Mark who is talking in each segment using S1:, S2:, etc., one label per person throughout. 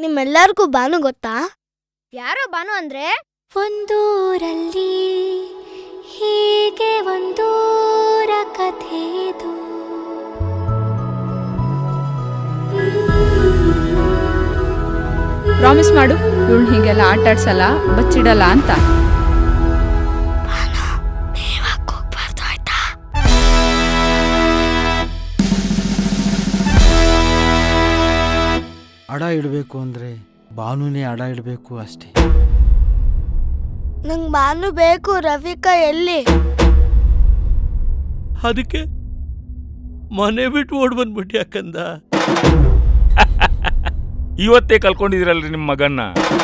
S1: ನಿಮ್ಮೆಲ್ಲರಿಗೂ ಬಾನು ಗೊತ್ತಾ
S2: ಯಾರೋ ಬಾನು ಅಂದ್ರೆ
S3: ಒಂದೂರಲ್ಲಿ ಹೀಗೆ ಒಂದೂರ ಕಥೆದು
S4: ಪ್ರಾಮಿಸ್ ಮಾಡು ಇವಳು ಹೀಗೆಲ್ಲ ಆಟ ಆಡ್ಸಲ್ಲ ಬಚ್ಚಿಡಲ್ಲ ಅಂತ
S3: ಹೋಗ್ಬಾರ್ದು ಆಯ್ತಾ
S5: ಅಡ ಇಡಬೇಕು ಅಂದರೆ ಬಾನುನೇ ಅಡ ಇಡಬೇಕು ಅಷ್ಟೇ
S1: ನಂಗೆ ಬಾನು ಬೇಕು ರಫಿಕಾ ಎಲ್ಲಿ
S6: ಅದಕ್ಕೆ ಮನೆ ಬಿಟ್ಟು ಓಡ್ ಬಂದ್ಬಿಟ್ಟು ಯಾಕಂದ
S7: ಇವತ್ತೇ ಕಲ್ಕೊಂಡಿದಿರಲ್ರಿ ನಿಮ್ಮ ಮಗನ್ನ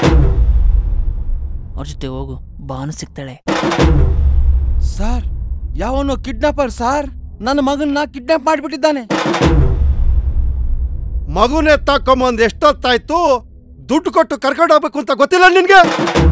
S8: ಅವ್ರ ಜೊತೆ ಹೋಗು ಬಾನು ಸಿಗ್ತಾಳೆ
S5: ಸರ್ ಯಾವನೋ ಕಿಡ್ನಾಪರ್ ಸರ್ ನನ್ನ ಮಗನ್ನ ಕಿಡ್ನಾಪ್ ಮಾಡಿಬಿಟ್ಟಿದ್ದಾನೆ
S9: ಮಗುನೇ ತಕೊಂಬಂದ್ ಎಷ್ಟೊತ್ತಾಯ್ತು ದುಡ್ಡು ಕೊಟ್ಟು ಕರ್ಕೊಂಡು ಹೋಗ್ಬೇಕು ಅಂತ ಗೊತ್ತಿಲ್ಲ ನಿನ್ಗೆ